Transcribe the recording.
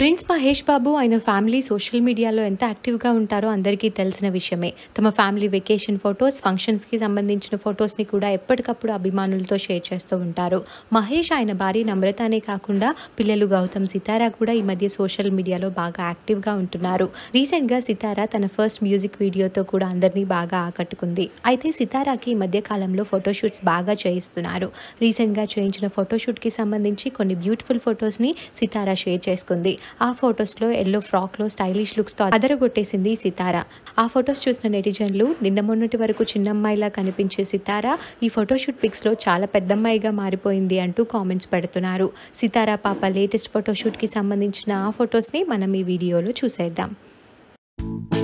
prince Mahesh బాబు ఆయన family social మీడియాలో ఎంత యాక్టివ్గా ఉంటారో అందరికీ తెలిసిన విషయమే తమ ఫ్యామిలీ వెకేషన్ ఫొటోస్ ఫంక్షన్స్కి సంబంధించిన ఫొటోస్ని కూడా ఎప్పటికప్పుడు అభిమానులతో షేర్ చేస్తూ ఉంటారు మహేష్ ఆయన భార్య నమ్రతానే కాకుండా పిల్లలు గౌతమ్ సితారా కూడా ఈ మధ్య సోషల్ మీడియాలో బాగా యాక్టివ్గా ఉంటున్నారు రీసెంట్గా సితారా తన ఫస్ట్ మ్యూజిక్ వీడియోతో కూడా అందరినీ బాగా ఆకట్టుకుంది అయితే సితారాకి ఈ మధ్య కాలంలో ఫోటోషూట్స్ బాగా చేయిస్తున్నారు రీసెంట్గా చేయించిన ఫోటోషూట్కి సంబంధించి కొన్ని బ్యూటిఫుల్ ఫొటోస్ని సితారా షేర్ చేసుకుంది ఆ ఫొటోస్లో ఎల్లో ఫ్రాక్లో స్టైలిష్ లుక్స్తో అదరగొట్టేసింది సితారా ఆ ఫొటోస్ చూసిన నెటిజన్లు నిన్న మొన్నటి వరకు చిన్నమ్మాయిలా కనిపించే సితారా ఈ ఫోటోషూట్ పిక్స్లో చాలా పెద్దమ్మాయిగా మారిపోయింది అంటూ కామెంట్స్ పెడుతున్నారు సితారా పాప లేటెస్ట్ ఫోటోషూట్కి సంబంధించిన ఆ ఫొటోస్ని మనం ఈ వీడియోలో చూసేద్దాం